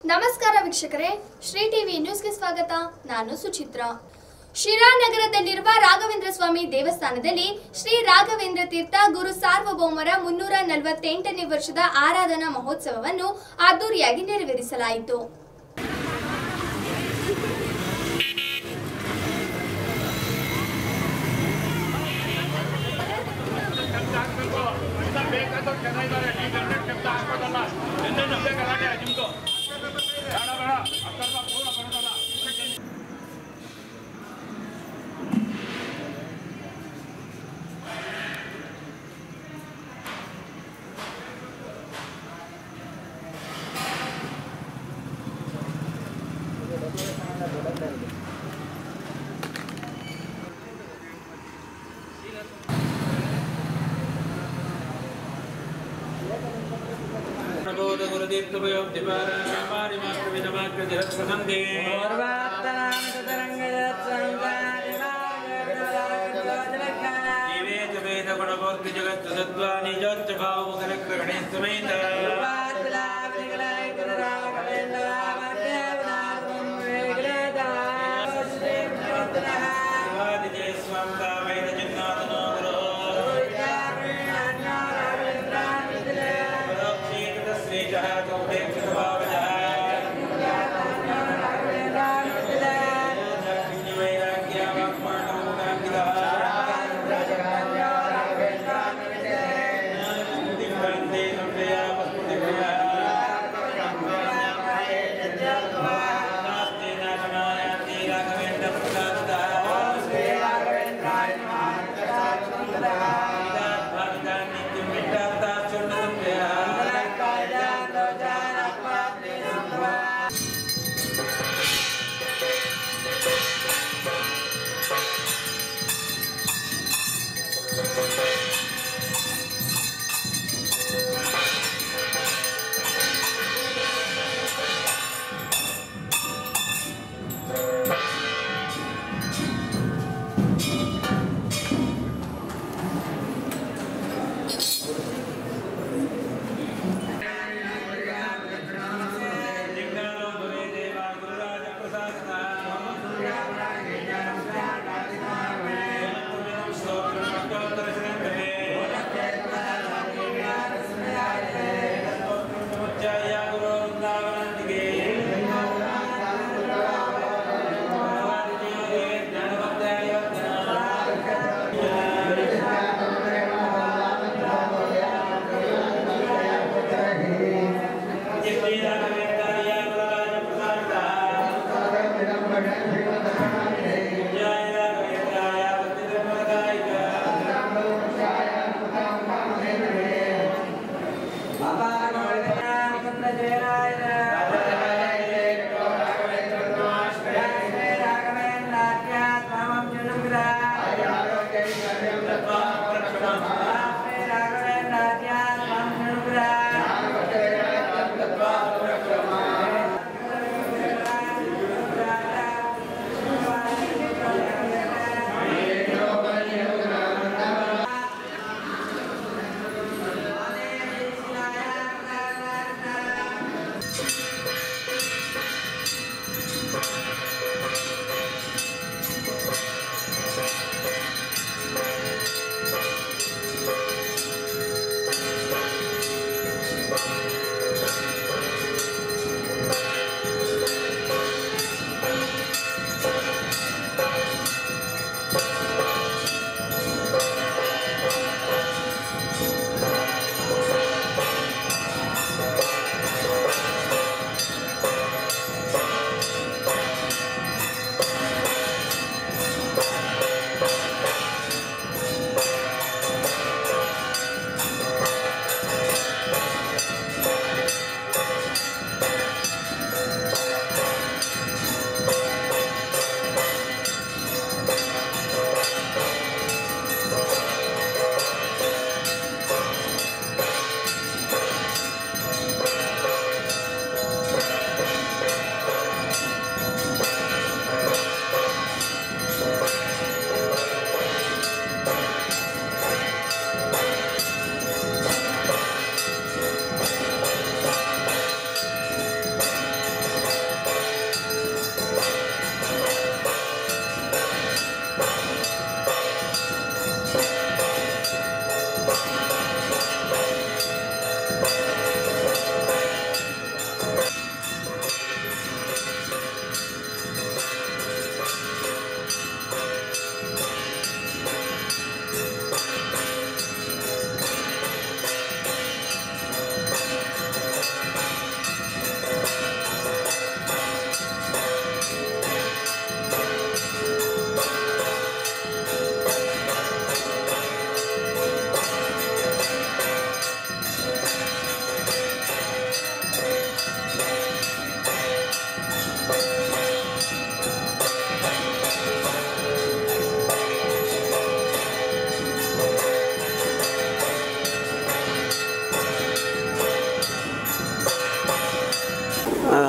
ನಮಸ್ಕಾರ ವೀಕ್ಷಕರೇ ಶ್ರೀ ಟಿವಿ ನ್ಯೂಸ್ಗೆ ಸ್ವಾಗತ ನಾನು ಸುಚಿತ್ರ ಶಿರಾನಗರದಲ್ಲಿರುವ ರಾಘವೇಂದ್ರ ಸ್ವಾಮಿ ದೇವಸ್ಥಾನದಲ್ಲಿ ಶ್ರೀ ರಾಘವೇಂದ್ರ ತೀರ್ಥ ಗುರು ಸಾರ್ವಭೌಮರ ಮುನ್ನೂರ ನಲವತ್ತೆಂಟನೇ ವರ್ಷದ ಆರಾಧನಾ ಮಹೋತ್ಸವವನ್ನು ಅದ್ದೂರಿಯಾಗಿ ನೆರವೇರಿಸಲಾಯಿತು ಬೇಕಾದವ್ರು ಜನ ಇದ್ದಾರೆ ಈ ಗಂಟೆ ಶಬ್ದ ಹಾಕೋದಲ್ಲ ನಿನ್ನೆ ನಮ್ದೇ ಗಲಾಟೆ ನಿಮ್ದು ಬೇಡ ಬೇಡ ಅಕ್ಕರ್ಗ ಪೂರ ಬರೋದಲ್ಲ ಪ್ರಬೋಧ ಗುರುದೀಪ್ತಭಯೋಕ್ತಿಪಾರಮಾರಿಮಾಕೃವಿಧಮಾಕೃತಿರತ್ಪ್ರಸಂದೇ ಜೀವೇ ಚ ವೇದ ಗುಣಮೂರ್ತಿ ಜಗತ್ತು ಸದ್ವಾನಿ ಜೋಚ್ಚ ಭಾವಮುಖರಗ್ರಗಣೆ ಸಮೇತ ಶಿವಾದಿಜಯ ಸ್ವಾಂತ ವೇದ ಚಿನ್ನಾದನೋ ಗುರೋ ಪರೋಕ್ಷೀಕೃತ ಶ್ರೀಜಃ ಚೌಪೇಕ್ಷಿತ ಭಾವಜಃ ವೈರಾಗ್ಯ ವಾಕ್ಮಾಣಮುಖಾಂಕಿತಃ ಜ್ಞಾನಸ್ಮೃತಿಭ್ರಾಂತೆ ಸಂಶಯ ವಸ್ಮೃತಿಭ್ರಯ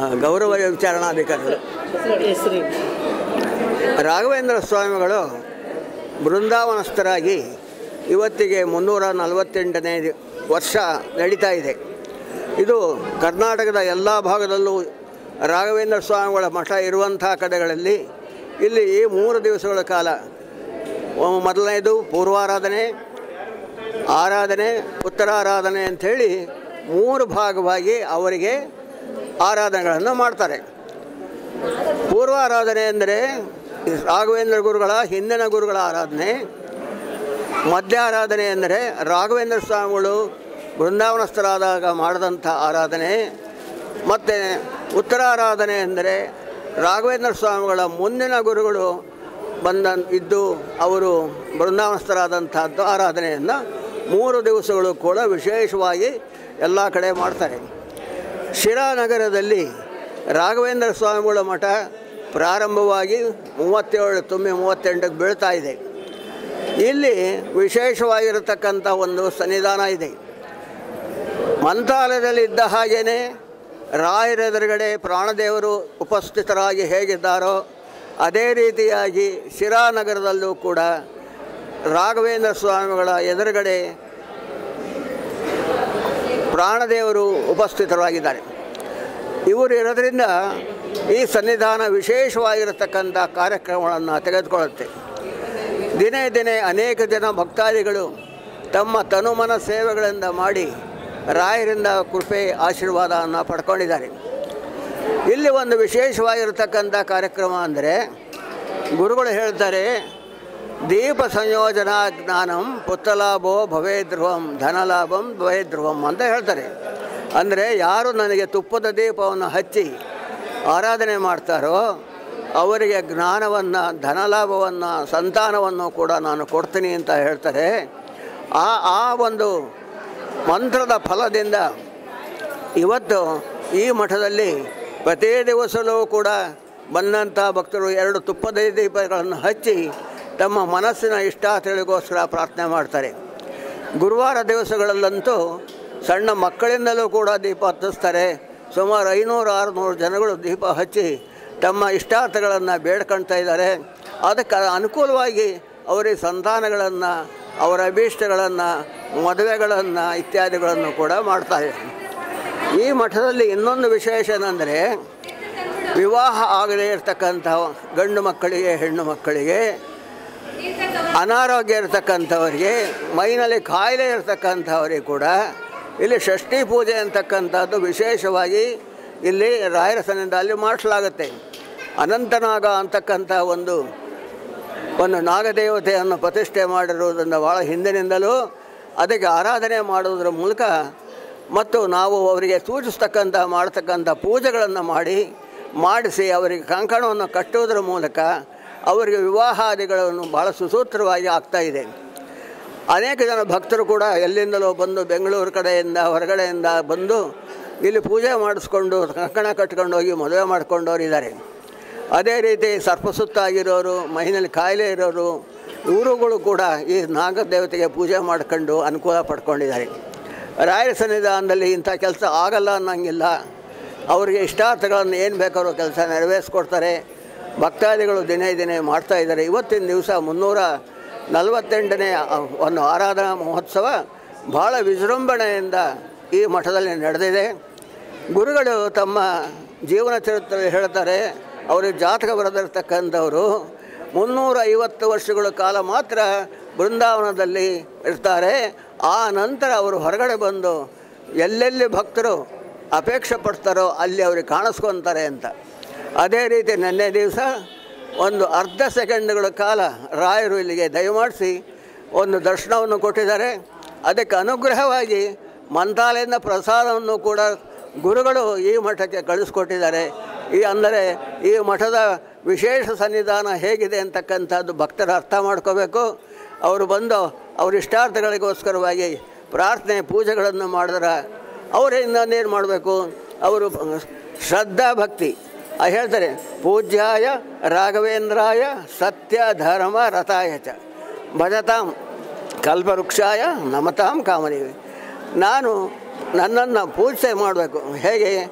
ಗೌರವ ವಿಚಾರಣಾಧಿಕಾರಿಗಳು ರಾಘವೇಂದ್ರ ಸ್ವಾಮಿಗಳು ಬೃಂದಾವನಸ್ಥರಾಗಿ ಇವತ್ತಿಗೆ ಮುನ್ನೂರ ನಲವತ್ತೆಂಟನೇ ವರ್ಷ ನಡೀತಾ ಇದೆ ಇದು ಕರ್ನಾಟಕದ ಎಲ್ಲ ಭಾಗದಲ್ಲೂ ರಾಘವೇಂದ್ರ ಸ್ವಾಮಿಗಳ ಮಠ ಇರುವಂಥ ಕಡೆಗಳಲ್ಲಿ ಇಲ್ಲಿ ಈ ಮೂರು ದಿವಸಗಳ ಕಾಲ ಒ- ಮೊದಲನೇದು ಪೂರ್ವಾರಾಧನೆ ಆರಾಧನೆ ಉತ್ತರಾರಾಧನೆ ಅಂಥೇಳಿ ಮೂರು ಭಾಗವಾಗಿ ಅವರಿಗೆ ಆರಾಧನೆಗಳನ್ನು ಮಾಡ್ತಾರೆ ಪೂರ್ವಾರಾಧನೆ ಅಂದರೆ ರಾಘವೇಂದ್ರ ಗುರುಗಳ ಹಿಂದಿನ ಗುರುಗಳ ಆರಾಧನೆ ಮಧ್ಯ ಆರಾಧನೆ ಅಂದರೆ ರಾಘವೇಂದ್ರ ಸ್ವಾಮಿಗಳು ಬೃಂದಾವನಸ್ಥರಾದಾಗ ಮಾಡಿದಂಥ ಆರಾಧನೆ ಮತ್ತು ಉತ್ತರಾರಾಧನೆ ಅಂದರೆ ರಾಘವೇಂದ್ರ ಸ್ವಾಮಿಗಳ ಮುಂದಿನ ಗುರುಗಳು ಬಂದ ಇದ್ದು ಅವರು ಬೃಂದಾವನಸ್ಥರಾದಂಥದ್ದು ಆರಾಧನೆಯನ್ನು ಮೂರು ದಿವಸಗಳು ಕೂಡ ವಿಶೇಷವಾಗಿ ಎಲ್ಲ ಕಡೆ ಮಾಡ್ತಾರೆ ಶಿರಾನಗರದಲ್ಲಿ ರಾಘವೇಂದ್ರ ಸ್ವಾಮಿಗಳ ಮಠ ಪ್ರಾರಂಭವಾಗಿ ಮೂವತ್ತೇಳು ತುಂಬಿ ಮೂವತ್ತೆಂಟಕ್ಕೆ ಬೀಳ್ತಾ ಇದೆ ಇಲ್ಲಿ ವಿಶೇಷವಾಗಿರತಕ್ಕಂಥ ಒಂದು ಸನ್ನಿಧಾನ ಇದೆ ಮಂತ್ರಾಲಯದಲ್ಲಿ ಇದ್ದ ಹಾಗೇನೆ ರಾಯರ ಎದುರುಗಡೆ ಪ್ರಾಣದೇವರು ಉಪಸ್ಥಿತರಾಗಿ ಹೇಗಿದ್ದಾರೋ ಅದೇ ರೀತಿಯಾಗಿ ಶಿರಾನಗರದಲ್ಲೂ ಕೂಡ ರಾಘವೇಂದ್ರ ಸ್ವಾಮಿಗಳ ಎದುರುಗಡೆ ಪ್ರಾಣದೇವರು ಉಪಸ್ಥಿತರಾಗಿದ್ದಾರೆ ಇವರು ಇರೋದ್ರಿಂದ ಈ ಸನ್ನಿಧಾನ ವಿಶೇಷವಾಗಿರತಕ್ಕಂಥ ಕಾರ್ಯಕ್ರಮಗಳನ್ನು ತೆಗೆದುಕೊಳ್ಳುತ್ತೆ ದಿನೇ ದಿನೇ ಅನೇಕ ಜನ ಭಕ್ತಾದಿಗಳು ತಮ್ಮ ತನುಮನ ಸೇವೆಗಳಿಂದ ಮಾಡಿ ರಾಯರಿಂದ ಕೃಪೆ ಆಶೀರ್ವಾದವನ್ನು ಪಡ್ಕೊಂಡಿದ್ದಾರೆ ಇಲ್ಲಿ ಒಂದು ವಿಶೇಷವಾಗಿರತಕ್ಕಂಥ ಕಾರ್ಯಕ್ರಮ ಅಂದರೆ ಗುರುಗಳು ಹೇಳ್ತಾರೆ ದೀಪ ಸಂಯೋಜನಾ ಜ್ಞಾನಂ ಪುತ್ರಲಾಭೋ ಭವೇದ್ರುವಂ ಧನಲಾಭಂ ಭವೇದ್ರುವಂ ಅಂತ ಹೇಳ್ತಾರೆ ಅಂದರೆ ಯಾರು ನನಗೆ ತುಪ್ಪದ ದೀಪವನ್ನು ಹಚ್ಚಿ ಆರಾಧನೆ ಮಾಡ್ತಾರೋ ಅವರಿಗೆ ಜ್ಞಾನವನ್ನು ಧನಲಾಭವನ್ನು ಸಂತಾನವನ್ನು ಕೂಡ ನಾನು ಕೊಡ್ತೀನಿ ಅಂತ ಹೇಳ್ತಾರೆ ಆ ಆ ಒಂದು ಮಂತ್ರದ ಫಲದಿಂದ ಇವತ್ತು ಈ ಮಠದಲ್ಲಿ ಪ್ರತಿ ದಿವಸಲೂ ಕೂಡ ಬಂದಂಥ ಭಕ್ತರು ಎರಡು ತುಪ್ಪದ ದೀಪಗಳನ್ನು ಹಚ್ಚಿ ತಮ್ಮ ಮನಸ್ಸಿನ ಇಷ್ಟಾರ್ಥಗಳಿಗೋಸ್ಕರ ಪ್ರಾರ್ಥನೆ ಮಾಡ್ತಾರೆ ಗುರುವಾರ ದಿವಸಗಳಲ್ಲಂತೂ ಸಣ್ಣ ಮಕ್ಕಳಿಂದಲೂ ಕೂಡ ದೀಪ ಹತ್ತಿಸ್ತಾರೆ ಸುಮಾರು ಐನೂರು ಆರುನೂರು ಜನಗಳು ದೀಪ ಹಚ್ಚಿ ತಮ್ಮ ಇಷ್ಟಾರ್ಥಗಳನ್ನು ಬೇಡ್ಕೊಳ್ತಾ ಇದ್ದಾರೆ ಅದಕ್ಕೆ ಅನುಕೂಲವಾಗಿ ಅವರಿಗೆ ಸಂತಾನಗಳನ್ನು ಅವರ ಅಭೀಷ್ಟಗಳನ್ನು ಮದುವೆಗಳನ್ನು ಇತ್ಯಾದಿಗಳನ್ನು ಕೂಡ ಮಾಡ್ತಾರೆ ಈ ಮಠದಲ್ಲಿ ಇನ್ನೊಂದು ವಿಶೇಷ ಏನಂದರೆ ವಿವಾಹ ಆಗದೇ ಇರತಕ್ಕಂಥ ಗಂಡು ಮಕ್ಕಳಿಗೆ ಹೆಣ್ಣು ಮಕ್ಕಳಿಗೆ ಅನಾರೋಗ್ಯ ಇರತಕ್ಕಂಥವರಿಗೆ ಮೈನಲ್ಲಿ ಕಾಯಿಲೆ ಇರತಕ್ಕಂಥವರಿಗೆ ಕೂಡ ಇಲ್ಲಿ ಷಷ್ಠಿ ಪೂಜೆ ಅಂತಕ್ಕಂಥದ್ದು ವಿಶೇಷವಾಗಿ ಇಲ್ಲಿ ರಾಯರ ಸನ್ನಿಧಿಯಲ್ಲಿ ಮಾಡಿಸಲಾಗುತ್ತೆ ಅನಂತನಾಗ ಅಂತಕ್ಕಂಥ ಒಂದು ಒಂದು ನಾಗದೇವತೆಯನ್ನು ಪ್ರತಿಷ್ಠೆ ಮಾಡಿರುವುದರಿಂದ ಭಾಳ ಹಿಂದಿನಿಂದಲೂ ಅದಕ್ಕೆ ಆರಾಧನೆ ಮಾಡುವುದರ ಮೂಲಕ ಮತ್ತು ನಾವು ಅವರಿಗೆ ಸೂಚಿಸ್ತಕ್ಕಂಥ ಮಾಡ್ತಕ್ಕಂಥ ಪೂಜೆಗಳನ್ನು ಮಾಡಿ ಮಾಡಿಸಿ ಅವರಿಗೆ ಕಂಕಣವನ್ನು ಕಟ್ಟುವುದರ ಮೂಲಕ ಅವರಿಗೆ ವಿವಾಹಾದಿಗಳನ್ನು ಭಾಳ ಸುಸೂತ್ರವಾಗಿ ಆಗ್ತಾ ಇದೆ ಅನೇಕ ಜನ ಭಕ್ತರು ಕೂಡ ಎಲ್ಲಿಂದಲೋ ಬಂದು ಬೆಂಗಳೂರು ಕಡೆಯಿಂದ ಹೊರಗಡೆಯಿಂದ ಬಂದು ಇಲ್ಲಿ ಪೂಜೆ ಮಾಡಿಸ್ಕೊಂಡು ಕಂಕಣ ಕಟ್ಕೊಂಡು ಹೋಗಿ ಮದುವೆ ಮಾಡ್ಕೊಂಡವ್ರು ಇದ್ದಾರೆ ಅದೇ ರೀತಿ ಸರ್ಪಸುತ್ತಾಗಿರೋರು ಮೈನಲ್ಲಿ ಕಾಯಿಲೆ ಇರೋರು ಇವರುಗಳು ಕೂಡ ಈ ನಾಗದೇವತೆಗೆ ಪೂಜೆ ಮಾಡ್ಕೊಂಡು ಅನುಕೂಲ ಪಡ್ಕೊಂಡಿದ್ದಾರೆ ರಾಯರ ಸನ್ನಿಧಾನದಲ್ಲಿ ಇಂಥ ಕೆಲಸ ಆಗಲ್ಲ ಅನ್ನಂಗಿಲ್ಲ ಅವರಿಗೆ ಇಷ್ಟಾರ್ಥಗಳನ್ನು ಏನು ಬೇಕಾದ್ರೂ ಕೆಲಸ ನೆರವೇರಿಸ್ಕೊಡ್ತಾರೆ ಭಕ್ತಾದಿಗಳು ದಿನೇ ದಿನೇ ಮಾಡ್ತಾ ಇದ್ದಾರೆ ಇವತ್ತಿನ ದಿವಸ ಮುನ್ನೂರ ನಲವತ್ತೆಂಟನೇ ಒಂದು ಆರಾಧನಾ ಮಹೋತ್ಸವ ಭಾಳ ವಿಜೃಂಭಣೆಯಿಂದ ಈ ಮಠದಲ್ಲಿ ನಡೆದಿದೆ ಗುರುಗಳು ತಮ್ಮ ಜೀವನ ಚರಿತ್ರೆ ಹೇಳ್ತಾರೆ ಅವರು ಜಾತಕ ಬರೆದಿರ್ತಕ್ಕಂಥವರು ಮುನ್ನೂರ ಐವತ್ತು ವರ್ಷಗಳ ಕಾಲ ಮಾತ್ರ ಬೃಂದಾವನದಲ್ಲಿ ಇರ್ತಾರೆ ಆ ನಂತರ ಅವರು ಹೊರಗಡೆ ಬಂದು ಎಲ್ಲೆಲ್ಲಿ ಭಕ್ತರು ಅಪೇಕ್ಷೆ ಪಡ್ತಾರೋ ಅಲ್ಲಿ ಅವ್ರಿಗೆ ಕಾಣಿಸ್ಕೊತಾರೆ ಅಂತ ಅದೇ ರೀತಿ ನಿನ್ನೆ ದಿವಸ ಒಂದು ಅರ್ಧ ಸೆಕೆಂಡ್ಗಳ ಕಾಲ ರಾಯರು ಇಲ್ಲಿಗೆ ದಯಮಾಡಿಸಿ ಒಂದು ದರ್ಶನವನ್ನು ಕೊಟ್ಟಿದ್ದಾರೆ ಅದಕ್ಕೆ ಅನುಗ್ರಹವಾಗಿ ಮಂತ್ರಾಲಯದ ಪ್ರಸಾದವನ್ನು ಕೂಡ ಗುರುಗಳು ಈ ಮಠಕ್ಕೆ ಕಳಿಸ್ಕೊಟ್ಟಿದ್ದಾರೆ ಈ ಅಂದರೆ ಈ ಮಠದ ವಿಶೇಷ ಸನ್ನಿಧಾನ ಹೇಗಿದೆ ಅಂತಕ್ಕಂಥದ್ದು ಭಕ್ತರು ಅರ್ಥ ಮಾಡ್ಕೋಬೇಕು ಅವರು ಬಂದು ಅವ್ರ ಇಷ್ಟಾರ್ಥಗಳಿಗೋಸ್ಕರವಾಗಿ ಪ್ರಾರ್ಥನೆ ಪೂಜೆಗಳನ್ನು ಮಾಡಿದ್ರೆ ಅವರೇ ಇನ್ನೊಂದೇನು ಮಾಡಬೇಕು ಅವರು ಶ್ರದ್ಧಾ ಭಕ್ತಿ ಆ ಹೇಳ್ತಾರೆ ಪೂಜ್ಯಾಯ ರಾಘವೇಂದ್ರಾಯ ಸತ್ಯ ಧರ್ಮ ರಥಾಯ ಚ ಭಜತಾಂ ಕಲ್ಪವೃಕ್ಷಾಯ ನಮತಾಂ ಕಾಮದೇವಿ ನಾನು ನನ್ನನ್ನು ಪೂಜೆ ಮಾಡಬೇಕು ಹೇಗೆ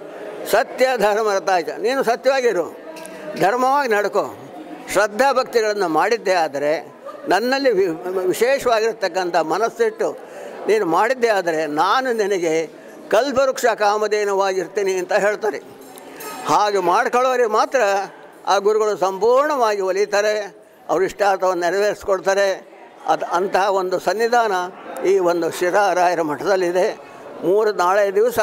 ಸತ್ಯ ಧರ್ಮ ರಥಾಚ ನೀನು ಸತ್ಯವಾಗಿರು ಧರ್ಮವಾಗಿ ನಡ್ಕೋ ಶ್ರದ್ಧಾ ಭಕ್ತಿಗಳನ್ನು ಮಾಡಿದ್ದೇ ಆದರೆ ನನ್ನಲ್ಲಿ ವಿ- ವಿಶೇಷವಾಗಿರತಕ್ಕಂಥ ಮನಸ್ಸಿಟ್ಟು ನೀನು ಮಾಡಿದ್ದೇ ಆದರೆ ನಾನು ನಿನಗೆ ಕಲ್ಪವೃಕ್ಷ ಕಾಮಧೇನವಾಗಿರ್ತೀನಿ ಅಂತ ಹೇಳ್ತಾರೆ ಹಾಗೆ ಮಾಡ್ಕೊಳ್ಳೋರಿಗೆ ಮಾತ್ರ ಆ ಗುರುಗಳು ಸಂಪೂರ್ಣವಾಗಿ ಒಲಿತಾರೆ ಅವ್ರ ಇಷ್ಟಾರ್ಥವನ್ನು ನೆರವೇರಿಸ್ಕೊಡ್ತಾರೆ ಅದು ಅಂತಹ ಒಂದು ಸನ್ನಿಧಾನ ಈ ಒಂದು ಶಿರಾರಾಯರ ಮಠದಲ್ಲಿದೆ ಮೂರು ನಾಳೆ ದಿವಸ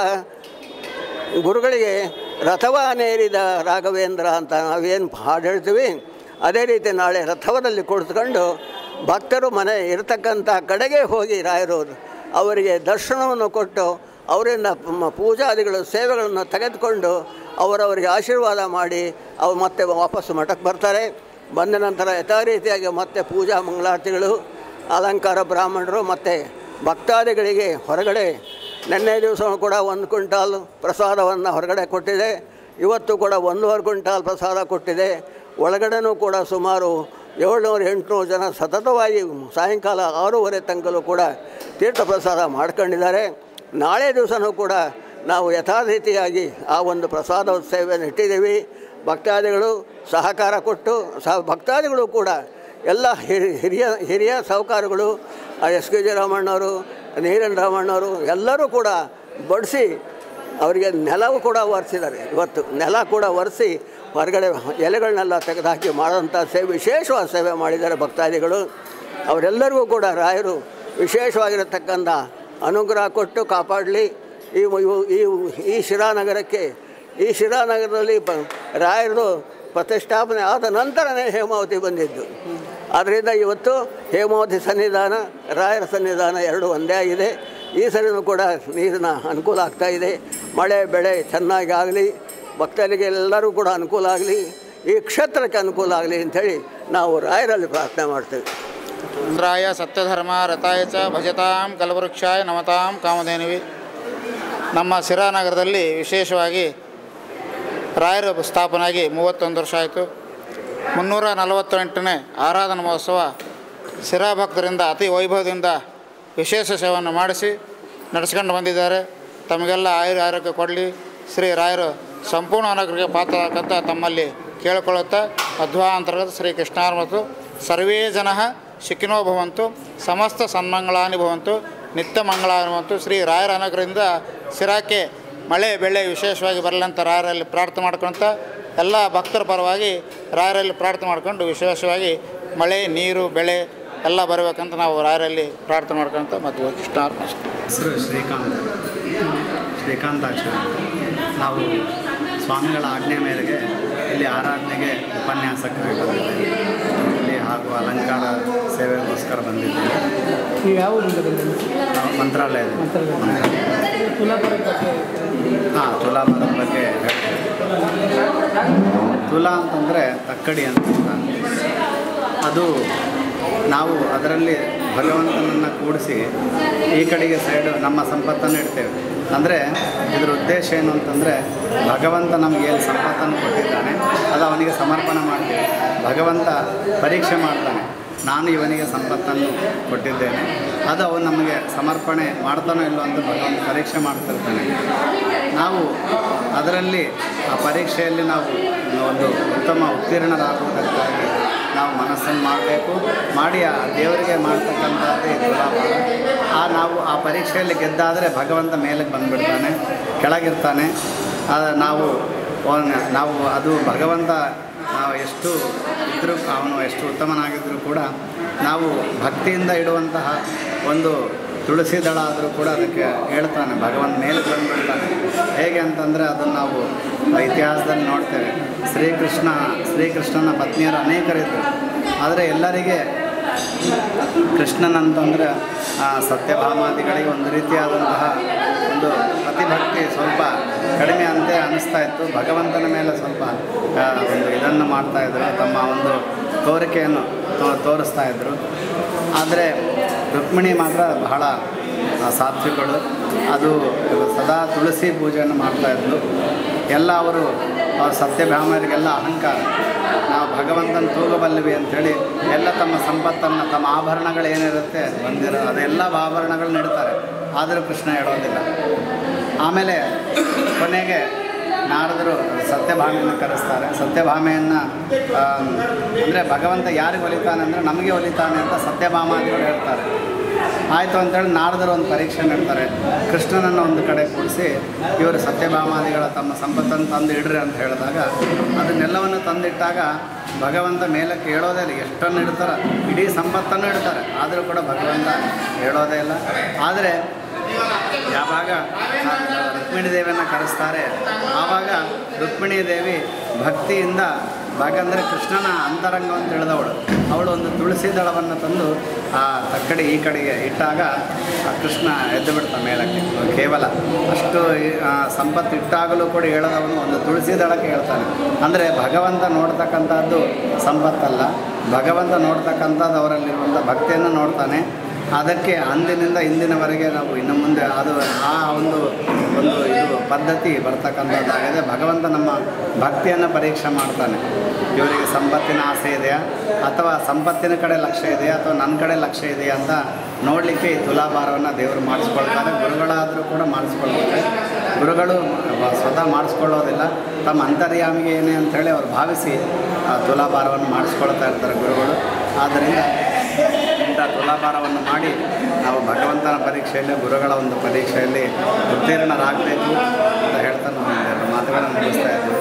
ಗುರುಗಳಿಗೆ ರಥವನ್ನೇರಿದ ರಾಘವೇಂದ್ರ ಅಂತ ನಾವೇನು ಹಾಡು ಹೇಳ್ತೀವಿ ಅದೇ ರೀತಿ ನಾಳೆ ರಥವದಲ್ಲಿ ಕುಳಿತುಕೊಂಡು ಭಕ್ತರು ಮನೆ ಇರತಕ್ಕಂಥ ಕಡೆಗೆ ಹೋಗಿ ರಾಯರು ಅವರಿಗೆ ದರ್ಶನವನ್ನು ಕೊಟ್ಟು ಅವರಿಂದ ಮ- ಪೂಜಾದಿಗಳು ಸೇವೆಗಳನ್ನು ತೆಗೆದುಕೊಂಡು ಅವರವರಿಗೆ ಆಶೀರ್ವಾದ ಮಾಡಿ ಅವ್ರು ಮತ್ತೆ ವಾಪಸ್ಸು ಮಠಕ್ಕೆ ಬರ್ತಾರೆ ಬಂದ ನಂತರ ಯಥಾ ರೀತಿಯಾಗಿ ಮತ್ತೆ ಪೂಜಾ ಮಂಗಳಾರತಿಗಳು ಅಲಂಕಾರ ಬ್ರಾಹ್ಮಣರು ಮತ್ತು ಭಕ್ತಾದಿಗಳಿಗೆ ಹೊರಗಡೆ ನಿನ್ನೆ ದಿವಸ ಕೂಡ ಒಂದು ಕ್ವಿಂಟಾಲ್ ಪ್ರಸಾದವನ್ನು ಹೊರಗಡೆ ಕೊಟ್ಟಿದೆ ಇವತ್ತು ಕೂಡ ಒಂದೂವರೆ ಕ್ವಿಂಟಾಲ್ ಪ್ರಸಾದ ಕೊಟ್ಟಿದೆ ಒಳಗಡೆನೂ ಕೂಡ ಸುಮಾರು ಏಳ್ನೂರು ಎಂಟುನೂರು ಜನ ಸತತವಾಗಿ ಸಾಯಂಕಾಲ ಆರೂವರೆ ತನಕಲೂ ಕೂಡ ತೀರ್ಥ ಪ್ರಸಾದ ಮಾಡ್ಕೊಂಡಿದ್ದಾರೆ ನಾಳೆ ದಿವಸನೂ ಕೂಡ ನಾವು ಯಥಾರೀತಿಯಾಗಿ ಆ ಒಂದು ಪ್ರಸಾದ ಸೇವೆಯನ್ನು ಇಟ್ಟಿದ್ದೀವಿ ಭಕ್ತಾದಿಗಳು ಸಹಕಾರ ಕೊಟ್ಟು ಸಹ ಭಕ್ತಾದಿಗಳು ಕೂಡ ಎಲ್ಲ ಹಿರಿ- ಹಿರಿಯ ಹಿರಿಯ ಸಾಹುಕಾರಗಳು ಎಸ್ ಕೆ ಜಿ ರಾಮಣ್ಣವರು ನೀರನ್ ರಾಮಣ್ಣವರು ಎಲ್ಲರೂ ಕೂಡ ಬಡಿಸಿ ಅವರಿಗೆ ನೆಲವು ಕೂಡ ಒರೆಸಿದ್ದಾರೆ ಇವತ್ತು ನೆಲ ಕೂಡ ಒರೆಸಿ ಹೊರಗಡೆ ಎಲೆಗಳನ್ನೆಲ್ಲ ತೆಗೆದುಹಾಕಿ ಮಾಡೋಂಥ ಸೇವೆ ವಿಶೇಷವಾದ ಸೇವೆ ಮಾಡಿದ್ದಾರೆ ಭಕ್ತಾದಿಗಳು ಅವರೆಲ್ಲರಿಗೂ ಕೂಡ ರಾಯರು ವಿಶೇಷವಾಗಿರತಕ್ಕಂಥ ಅನುಗ್ರಹ ಕೊಟ್ಟು ಕಾಪಾಡಲಿ ಈ ಇವು- ಈ ಈ ಶಿರಾನಗರಕ್ಕೆ ಈ ಶಿರಾನಗರದಲ್ಲಿ ಪ ರಾಯರು ಪ್ರತಿಷ್ಠಾಪನೆ ಆದ ನಂತರನೇ ಹೇಮಾವತಿ ಬಂದಿದ್ದು ಆದ್ದರಿಂದ ಇವತ್ತು ಹೇಮಾವತಿ ಸನ್ನಿಧಾನ ರಾಯರ ಸನ್ನಿಧಾನ ಎರಡು ಒಂದೇ ಆಗಿದೆ ಈ ಸರಿನೂ ಕೂಡ ನೀರಿನ ಅನುಕೂಲ ಆಗ್ತಾ ಇದೆ ಮಳೆ ಬೆಳೆ ಚೆನ್ನಾಗಿ ಆಗಲಿ ಭಕ್ತರಿಗೆ ಎಲ್ಲರೂ ಕೂಡ ಅನುಕೂಲ ಆಗಲಿ ಈ ಕ್ಷೇತ್ರಕ್ಕೆ ಅನುಕೂಲ ಆಗಲಿ ಅಂಥೇಳಿ ನಾವು ರಾಯರಲ್ಲಿ ಪ್ರಾರ್ಥನೆ ಮಾಡ್ತೇವೆ ಇಂದ್ರಾಯ ಸತ್ಯಧರ್ಮ ರಥಾಯ ಚ ಭಜತಾಂ ಕಲ್ಪವೃಕ್ಷಾಯ ನಮತಾಂ ಕಾಮಧೇನುವಿ ನಮ್ಮ ಸಿರಾನಗರದಲ್ಲಿ ವಿಶೇಷವಾಗಿ ರಾಯರ ಸ್ಥಾಪನೆಯಾಗಿ ಮೂವತ್ತೊಂದು ವರ್ಷ ಆಯಿತು ಮುನ್ನೂರ ನಲವತ್ತೆಂಟನೇ ಆರಾಧನಾ ಮಹೋತ್ಸವ ಸಿರಾ ಭಕ್ತರಿಂದ ಅತಿ ವೈಭವದಿಂದ ವಿಶೇಷ ಸೇವೆಯನ್ನು ಮಾಡಿಸಿ ನಡೆಸ್ಕೊಂಡು ಬಂದಿದ್ದಾರೆ ತಮಗೆಲ್ಲ ಆಯುರ ಆರೋಗ್ಯ ಕೊಡಲಿ ಶ್ರೀ ರಾಯರು ಸಂಪೂರ್ಣ ಅನುಗ್ರಹಕ್ಕೆ ಪಾತ್ರರಾಗಂತ ತಮ್ಮಲ್ಲಿ ಕೇಳಿಕೊಳ್ಳುತ್ತಾ ಅಧ್ವಾಂತರ್ಗತ ಶ್ರೀ ಕೃಷ್ಣಾರ್ಮತು ಸರ್ವೇ ಜನ ಶಿಖಿನೋ ಭವಂತು ಸಮಸ್ತ ಸನ್ಮಂಗಳಾನಿ ಭವಂತು ನಿತ್ಯ ಮಂಗಳಾನಿ ಭವಂತು ಶ್ರೀ ರಾಯರ ಅನುಗ್ರಹದಿಂದ ಸಿರಾಕ್ಕೆ ಮಳೆ ಬೆಳೆ ವಿಶೇಷವಾಗಿ ಬರಲಿ ಅಂತ ರಾಯರಲ್ಲಿ ಪ್ರಾರ್ಥನೆ ಮಾಡ್ಕೊತ ಎಲ್ಲ ಭಕ್ತರ ಪರವಾಗಿ ರಾಯರಲ್ಲಿ ಪ್ರಾರ್ಥನೆ ಮಾಡ್ಕೊಂಡು ವಿಶೇಷವಾಗಿ ಮಳೆ ನೀರು ಬೆಳೆ ಎಲ್ಲ ಬರಬೇಕಂತ ನಾವು ರಾಯರಲ್ಲಿ ಪ್ರಾರ್ಥನೆ ಮಾಡ್ಕೊಂತ ಮತ್ತು ಕೃಷ್ಣಾರ್ಪಣೆ ಹೆಸರು ಶ್ರೀಕಾಂತ್ ಶ್ರೀಕಾಂತಾಚಾರ್ಯ ನಾವು ಸ್ವಾಮಿಗಳ ಆಜ್ಞೆ ಮೇರೆಗೆ ಇಲ್ಲಿ ಆರಾಧನೆಗೆ ಉಪನ್ಯಾಸಕ್ಕಾಗಿ ಬಂದಿದ್ದೇವೆ ಇಲ್ಲಿ ಹಾಗೂ ಅಲಂಕಾರ ಸೇವೆಗೋಸ್ಕರ ಬಂದಿದ್ದೇವೆ ನೀವು ಯಾವ ಊರಿಂದ ಬಂದಿದ್ದೀರಿ? ನಾವು ಮಂತ್ರಾಲಯದ ಮಂತ್ರಾಲಯ. ತುಲಾಭಾರ ಬಗ್ಗೆ ಹಾಂ ತುಲಾ ಮರದ ಬಗ್ಗೆ ಹೇಳ್ತೇವೆ ತುಲಾ ಅಂತಂದರೆ ತಕ್ಕಡಿ ಅಂತ ಅದು ನಾವು ಅದರಲ್ಲಿ ಭಗವಂತನನ್ನು ಕೂಡಿಸಿ ಈ ಕಡೆಗೆ ಸೈಡ್ ನಮ್ಮ ಸಂಪತ್ತನ್ನು ಇಡ್ತೇವೆ ಅಂದರೆ ಇದರ ಉದ್ದೇಶ ಏನು ಅಂತಂದರೆ ಭಗವಂತ ನಮಗೆ ಏನು ಸಂಪತ್ತನ್ನು ಕೊಟ್ಟಿದ್ದಾನೆ ಅದು ಅವನಿಗೆ ಸಮರ್ಪಣೆ ಮಾಡ್ತೇವೆ ಭಗವಂತ ಪರೀಕ್ಷೆ ಮಾಡ್ತಾನೆ ನಾನು ಇವನಿಗೆ ಸಂಪತ್ತನ್ನು ಕೊಟ್ಟಿದ್ದೇನೆ ಅದು ಅವನು ನಮಗೆ ಸಮರ್ಪಣೆ ಮಾಡ್ತಾನೋ ಇಲ್ಲೋ ಅಂತ ಭಗವಂತ ಪರೀಕ್ಷೆ ಮಾಡ್ತಿರ್ತಾನೆ ನಾವು ಅದರಲ್ಲಿ ಆ ಪರೀಕ್ಷೆಯಲ್ಲಿ ನಾವು ಒಂದು ಉತ್ತಮ ಉತ್ತೀರ್ಣರಾಗುವುದಕ್ಕಾಗಿ ನಾವು ಮನಸ್ಸನ್ನು ಮಾಡಬೇಕು ಮಾಡಿ ಆ ದೇವರಿಗೆ ಮಾಡ್ತಕ್ಕಂಥದ್ದೇ ಈ ತುಲಾಭಾರ ಆ ನಾವು ಆ ಪರೀಕ್ಷೆಯಲ್ಲಿ ಗೆದ್ದಾದರೆ ಭಗವಂತ ಮೇಲಕ್ಕೆ ಬಂದುಬಿಡ್ತಾನೆ ಕೆಳಗಿರ್ತಾನೆ ಆ, ನಾವು ಅವನ- ನಾವು ಅದು ಭಗವಂತ ನಾವು ಎಷ್ಟು ಇದ್ದರೂ ಅವನು ಎಷ್ಟು ಉತ್ತಮನಾಗಿದ್ದರೂ ಕೂಡ ನಾವು ಭಕ್ತಿಯಿಂದ ಇಡುವಂತಹ ಒಂದು ತುಳಸಿ ದಳ ಆದರೂ ಕೂಡ ಅದಕ್ಕೆ ಹೇಳ್ತಾನೆ ಭಗವಂತ ಮೇಲೆ ಬಂದುಬಿಡ್ತಾನೆ ಹೇಗೆ ಅಂತಂದರೆ ಅದನ್ನು ನಾವು ಇತಿಹಾಸದಲ್ಲಿ ನೋಡ್ತೇವೆ ಶ್ರೀಕೃಷ್ಣ ಶ್ರೀಕೃಷ್ಣನ ಪತ್ನಿಯರು ಅನೇಕರಿದ್ದರು ಆದರೆ ಎಲ್ಲರಿಗೆ ಕೃಷ್ಣನಂತಂದರೆ ಆ ಸತ್ಯಭಾಮಾದಿಗಳಿಗೆ ಒಂದು ರೀತಿಯಾದಂತಹ ಒಂದು ಅತಿಭಕ್ತಿ ಸ್ವಲ್ಪ ಕಡಿಮೆ ಅಂತೆ ಅನ್ನಿಸ್ತಾ ಇತ್ತು ಭಗವಂತನ ಮೇಲೆ ಸ್ವಲ್ಪ ಆ, ಒಂದು ಇದನ್ನು ಮಾಡ್ತಾಯಿದ್ರು ತಮ್ಮ ಒಂದು ತೋರಿಕೆಯನ್ನು ತೋ- ತೋರಿಸ್ತಾ ಇದ್ದರು ಆದರೆ ರುಕ್ಮಿಣಿ ಮಾತ್ರ ಬಹಳ ಆ, ಸಾತ್ವಿಕಳು ಅದು ಸದಾ ತುಳಸಿ ಪೂಜೆಯನ್ನು ಮಾಡ್ತಾಯಿದ್ಲು ಎಲ್ಲ ಅವರು ಅವ್ರ ಸತ್ಯಭಾಮರಿಗೆಲ್ಲ ಅಹಂಕಾರ ನಾವು ಭಗವಂತನ ತೂಗಬಲ್ಲಿವಿ ಅಂಥೇಳಿ ಎಲ್ಲ ತಮ್ಮ ಸಂಪತ್ತನ್ನು ತಮ್ಮ ಆಭರಣಗಳೇನಿರುತ್ತೆ ಬಂದಿರೋ ಅದೆಲ್ಲ ಆಭರಣಗಳನ್ನ ಇಡ್ತಾರೆ ಆದರೂ ಕೃಷ್ಣ ಇಡೋದಿಲ್ಲ ಆಮೇಲೆ ಕೊನೆಗೆ ನಾರದರು ಸತ್ಯಭಾಮೆಯನ್ನು ಕರೆಸ್ತಾರೆ ಸತ್ಯಭಾಮೆಯನ್ನು ಅಂದರೆ ಭಗವಂತ ಯಾರಿಗೆ ಒಲಿತಾನೆ ಅಂದರೆ ನಮಗೆ ಒಲಿತಾನೆ ಅಂತ ಸತ್ಯಭಾಮಾದಿಗಳು ಹೇಳ್ತಾರೆ ಆಯಿತು ಅಂತೇಳಿ ನಾರದರು ಒಂದು ಪರೀಕ್ಷೆ ನೀಡ್ತಾರೆ ಕೃಷ್ಣನನ್ನು ಒಂದು ಕಡೆ ಕೂಡಿಸಿ ಇವರು ಸತ್ಯಭಾಮಾದಿಗಳ ತಮ್ಮ ಸಂಪತ್ತನ್ನು ತಂದು ಇಡ್ರಿ ಅಂತ ಹೇಳಿದಾಗ ಅದನ್ನೆಲ್ಲವನ್ನು ತಂದಿಟ್ಟಾಗ ಭಗವಂತ ಮೇಲಕ್ಕೆ ಹೇಳೋದೇ ಇಲ್ಲ ಎಷ್ಟನ್ನು ಇಡ್ತಾರೆ ಇಡೀ ಸಂಪತ್ತನ್ನು ಇಡ್ತಾರೆ ಆದರೂ ಕೂಡ ಭಗವಂತ ಹೇಳೋದೇ ಇಲ್ಲ ಆದರೆ ಯಾವಾಗ ಆ ರುಕ್ಮಿಣಿ ದೇವಿಯನ್ನು ಕರೆಸ್ತಾರೆ ಆವಾಗ ರುಕ್ಮಿಣಿ ದೇವಿ ಭಕ್ತಿಯಿಂದ ಭಾಗಂದರೆ ಕೃಷ್ಣನ ಅಂತರಂಗವನ್ನು ತಿಳಿದವಳು ಅವಳು ಒಂದು ತುಳಸಿ ದಳವನ್ನು ತಂದು ಆ ಕಡೆ ಈ ಕಡೆಗೆ ಇಟ್ಟಾಗ ಆ ಕೃಷ್ಣ ಎದ್ದು ಬಿಡ್ತಾನೆ ಮೇಲಕ್ಕೆ ಕೇವಲ ಅಷ್ಟು ಆ, ಸಂಪತ್ತು ಇಟ್ಟಾಗಲೂ ಕೂಡ ಹೇಳದವನು ಒಂದು ತುಳಸಿ ದಳಕ್ಕೆ ಹೇಳ್ತಾನೆ ಅಂದರೆ ಭಗವಂತ ನೋಡ್ತಕ್ಕಂಥದ್ದು ಸಂಪತ್ತಲ್ಲ ಭಗವಂತ ನೋಡ್ತಕ್ಕಂಥದ್ದು ಅವರಲ್ಲಿರುವಂಥ ಭಕ್ತಿಯನ್ನು ನೋಡ್ತಾನೆ ಅದಕ್ಕೆ ಅಂದಿನಿಂದ ಇಂದಿನವರೆಗೆ ನಾವು ಇನ್ನು ಮುಂದೆ ಅದು ಆ ಒಂದು ಒಂದು ಇದು ಪದ್ಧತಿ ಬರ್ತಕ್ಕಂಥದ್ದಾಗಿದೆ ಭಗವಂತ ನಮ್ಮ ಭಕ್ತಿಯನ್ನು ಪರೀಕ್ಷೆ ಮಾಡ್ತಾನೆ ಇವರಿಗೆ ಸಂಪತ್ತಿನ ಆಸೆ ಇದೆಯಾ ಅಥವಾ ಸಂಪತ್ತಿನ ಕಡೆ ಲಕ್ಷ್ಯ ಇದೆಯಾ ಅಥವಾ ನನ್ನ ಕಡೆ ಲಕ್ಷ್ಯ ಇದೆಯಾ ಅಂತ ನೋಡಲಿಕ್ಕೆ ಈ ತುಲಾಭಾರವನ್ನು ದೇವರು ಮಾಡಿಸ್ಕೊಳ್ತಾರೆ ಗುರುಗಳಾದರೂ ಕೂಡ ಮಾಡಿಸ್ಕೊಳ್ತಾರೆ ಗುರುಗಳು ಸ್ವತಃ ಮಾಡಿಸ್ಕೊಳ್ಳೋದಿಲ್ಲ ತಮ್ಮ ಅಂತರ್ಯಾಮಿಗೆ ಏನೇ ಅಂಥೇಳಿ ಅವ್ರು ಭಾವಿಸಿ ಆ ತುಲಾಭಾರವನ್ನು ಮಾಡಿಸ್ಕೊಳ್ತಾ ಇರ್ತಾರೆ ಗುರುಗಳು ಆದ್ದರಿಂದ ಇಂಥ ತುಲಾಭಾರವನ್ನು ಮಾಡಿ ನಾವು ಭಗವಂತನ ಪರೀಕ್ಷೆಯಲ್ಲಿ ಗುರುಗಳ ಒಂದು ಪರೀಕ್ಷೆಯಲ್ಲಿ ಉತ್ತೀರ್ಣರಾಗಬೇಕು ಅಂತ ಹೇಳ್ತಾ ನಾನು ಎರಡು ಮಾತುಗಳನ್ನು ಮುಗಿಸ್ತಾ ಇದ್ದೀನಿ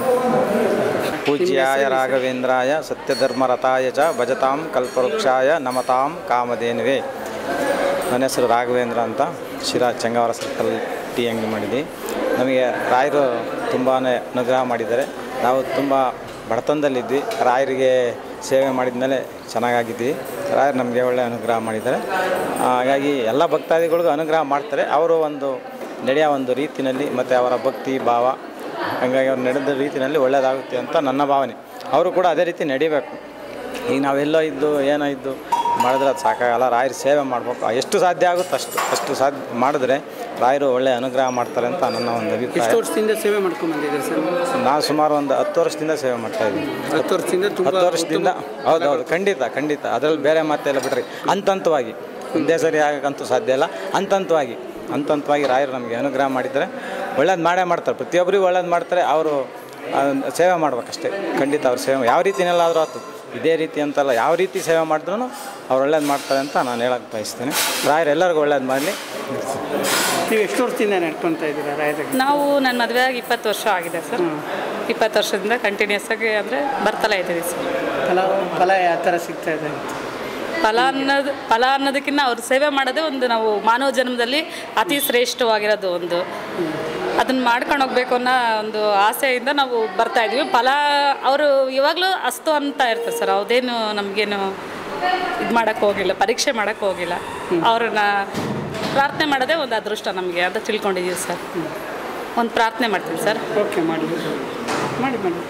ಪೂಜ್ಯಾಯ ರಾಘವೇಂದ್ರಾಯ ಸತ್ಯಧರ್ಮರತಾಯ ಚ ಭಜತಾಂ ಕಲ್ಪವೃಕ್ಷಾಯ ನಮತಾಂ ಕಾಮಧೇನುವೆ ನನ್ನ ಹೆಸರು ರಾಘವೇಂದ್ರ ಅಂತ ಶಿರಾ ಚಂಗಾವರ ಸರ್ಕಲ್ ಟೀ ಅಂಗಡಿ ಮಾಡಿದ್ವಿ ನಮಗೆ ರಾಯರು ತುಂಬಾ ಅನುಗ್ರಹ ಮಾಡಿದ್ದಾರೆ ನಾವು ತುಂಬ ಬಡತನದಲ್ಲಿದ್ವಿ ರಾಯರಿಗೆ ಸೇವೆ ಮಾಡಿದ ಮೇಲೆ ಚೆನ್ನಾಗಾಗಿದ್ವಿ ರಾಯರು ನಮಗೆ ಒಳ್ಳೆಯ ಅನುಗ್ರಹ ಮಾಡಿದ್ದಾರೆ ಆ, ಹಾಗಾಗಿ ಎಲ್ಲ ಭಕ್ತಾದಿಗಳಿಗೂ ಅನುಗ್ರಹ ಮಾಡ್ತಾರೆ ಅವರು ಒಂದು ನಡೆಯೋ ಒಂದು ರೀತಿಯಲ್ಲಿ ಮತ್ತು ಅವರ ಭಕ್ತಿ ಭಾವ ಹಾಗಾಗಿ ಅವ್ರು ನಡೆದ ರೀತಿಯಲ್ಲಿ ಒಳ್ಳೆಯದಾಗುತ್ತೆ ಅಂತ ನನ್ನ ಭಾವನೆ ಅವರು ಕೂಡ ಅದೇ ರೀತಿ ನಡಿಬೇಕು ಈಗ ನಾವೆಲ್ಲೋ ಇದ್ದು ಏನೋ ಇದ್ದು ಮಾಡಿದ್ರೆ ಅದು ಸಾಕಾಗಲ್ಲ ರಾಯರ ಸೇವೆ ಮಾಡಬೇಕು ಎಷ್ಟು ಸಾಧ್ಯ ಆಗುತ್ತೋ ಅಷ್ಟು ಅಷ್ಟು ಸಾಧ್ಯ ಮಾಡಿದ್ರೆ ರಾಯರು ಒಳ್ಳೆಯ ಅನುಗ್ರಹ ಮಾಡ್ತಾರೆ ಅಂತ ನನ್ನ ಒಂದು ಅಭಿಪ್ರಾಯ ಎಷ್ಟು ವರ್ಷದಿಂದ ಸೇವೆ ಮಾಡ್ಕೊಂಡು ಬಂದಿದ್ದೀರಿ ಸರ್ ನಾವು ಸುಮಾರು ಒಂದು ಹತ್ತು ವರ್ಷದಿಂದ ಸೇವೆ ಮಾಡ್ತಾ ಇದ್ದೀವಿ ಹತ್ತು ವರ್ಷದಿಂದ ತುಂಬ ಹತ್ತು ವರ್ಷದಿಂದ ಹೌದೌದು ಖಂಡಿತ ಖಂಡಿತ ಅದರಲ್ಲಿ ಬೇರೆ ಮಾತೆಲ್ಲ ಬಿಡ್ರಿ ಹಂತಂತವಾಗಿ ಒಂದೇ ಸರಿ ಆಗಕ್ಕಂತೂ ಸಾಧ್ಯ ಇಲ್ಲ ಹಂತಂತವಾಗಿ ಹಂತಂತವಾಗಿ ರಾಯರು ನಮಗೆ ಅನುಗ್ರಹ ಮಾಡಿದ್ದಾರೆ ಒಳ್ಳೇದು ಮಾಡೇ ಮಾಡ್ತಾರೆ ಪ್ರತಿಯೊಬ್ಬರಿಗೂ ಒಳ್ಳೇದು ಮಾಡ್ತಾರೆ ಅವರು ಸೇವೆ ಮಾಡ್ಬೇಕಷ್ಟೇ ಖಂಡಿತ ಅವ್ರು ಸೇವೆ ಯಾವ ರೀತಿನೆಲ್ಲಾದರೂ ಆಯ್ತು ಇದೇ ರೀತಿ ಅಂತಲ್ಲ ಯಾವ ರೀತಿ ಸೇವೆ ಮಾಡಿದ್ರು ಅವ್ರು ಒಳ್ಳೇದು ಮಾಡ್ತಾರೆ ಅಂತ ನಾನು ಹೇಳಕ್ಕೆ ಬಯಸ್ತೇನೆ ರಾಯರು ಎಲ್ಲರಿಗೂ ಒಳ್ಳೇದು ಮಾಡಲಿ ನೀವು ಎಷ್ಟು ವರ್ಷದಿಂದ ನಡ್ಕೊತಾ ಇದ್ದೀರಾ ರಾಯದಾಗ ನಾವು ನನ್ನ ಮದುವೆ ಆಗಿ ಇಪ್ಪತ್ತು ವರ್ಷ ಆಗಿದೆ ಸರ್ ಇಪ್ಪತ್ತು ವರ್ಷದಿಂದ ಕಂಟಿನ್ಯೂಸ್ ಆಗಿ ಅಂದರೆ ಬರ್ತಲೇ ಇದ್ದೀವಿ ಸರ್ ಫಲ ಫಲ ಯಾವ ಥರ ಸಿಗ್ತಾ ಇದೆ ಫಲ ಅನ್ನೋದು ಫಲ ಅನ್ನೋದಕ್ಕಿಂತ ಅವ್ರು ಸೇವೆ ಮಾಡೋದೇ ಒಂದು ನಾವು ಮಾನವ ಜನ್ಮದಲ್ಲಿ ಅತಿ ಶ್ರೇಷ್ಠವಾಗಿರೋದು ಒಂದು ಅದನ್ನು ಮಾಡ್ಕೊಂಡು ಹೋಗ್ಬೇಕು ಅನ್ನೋ ಒಂದು ಆಸೆಯಿಂದ ನಾವು ಬರ್ತಾ ಇದ್ವಿ ಫಲ ಅವರು ಇವಾಗಲೂ ಅಸ್ತು ಅಂತ ಇರ್ತಾರೆ ಸರ್ ಅದೇನು ನಮಗೇನು ಇದು ಮಾಡೋಕ್ಕೆ ಹೋಗಿಲ್ಲ ಪರೀಕ್ಷೆ ಮಾಡೋಕ್ಕೆ ಹೋಗಿಲ್ಲ ಅವ್ರನ್ನ ಪ್ರಾರ್ಥನೆ ಮಾಡೋದೇ ಒಂದು ಅದೃಷ್ಟ ನಮಗೆ ಅಂತ ತಿಳ್ಕೊಂಡಿದ್ದೀವಿ ಸರ್ ಒಂದು ಪ್ರಾರ್ಥನೆ ಮಾಡ್ತೀನಿ ಸರ್ ಓಕೆ ಮಾಡಿ ಮಾಡಿ ಮಾಡಿ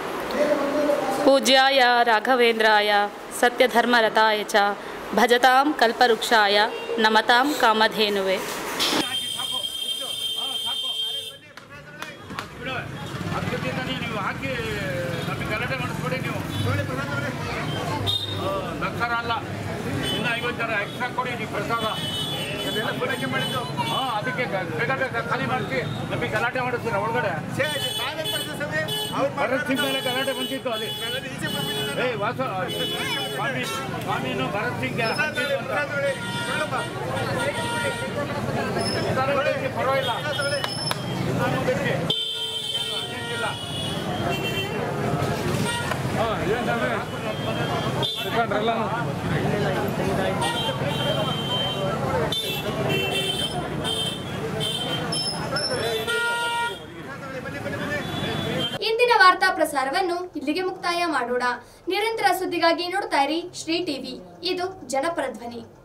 ಪೂಜ್ಯಾಯ ರಾಘವೇಂದ್ರಾಯ ಸತ್ಯಧರ್ಮರತಾಯ ಚ ಭಜತಾಂ ಕಲ್ಪವೃಕ್ಷಾಯ ನಮತಾಂ ಕಾಮಧೇನುವೆ ಬಿಡು ಅದಕ್ಕಿಂತ ನೀವು ಹಾಕಿ ನಮಗೆ ಗಲಾಟೆ ಮಾಡಿಸ್ಬೇಡಿ ನೀವು ನಕ್ಕರ ಅಲ್ಲ ಇನ್ನು ಐವತ್ತು ಜನ ಎಕ್ಸ್ಟ್ರಾ ಕೊಡಿ ನೀವು ಪ್ರಸಾದ ಹಾಂ ಅದಕ್ಕೆ ಗ- ಬೇಗ ಬೇಗ ಖಾಲಿ ಮಾಡಿಸಿ ನಮಗೆ ಗಲಾಟೆ ಮಾಡಿಸ್ತೀರ ಒಳಗಡೆ ಭರತ್ ಸಿಂಗ್ ಮೇಲೆ ಗಲಾಟೆ ಬಂದಿತ್ತು ಅಲ್ಲಿ ಏ ವಾಸ ಸ್ವಾಮಿ ಸ್ವಾಮಿನು ಭರತ್ ಸಿಂಗ್ ಹಾಕಿದ್ದು ಅಂತ. ಪರವಾಗಿಲ್ಲ ನಾನು ಬಿಟ್ಟು ಇಲ್ಲ ಇಂದಿನ ವಾರ್ತಾ ಪ್ರಸಾರವನ್ನು ಇಲ್ಲಿಗೆ ಮುಕ್ತಾಯ ಮಾಡೋಣ ನಿರಂತರ ಸುದ್ದಿಗಾಗಿ ನೋಡ್ತಾ ಇರಿ ಶ್ರೀ ಟಿವಿ ಇದು ಜನಪರ ಧ್ವನಿ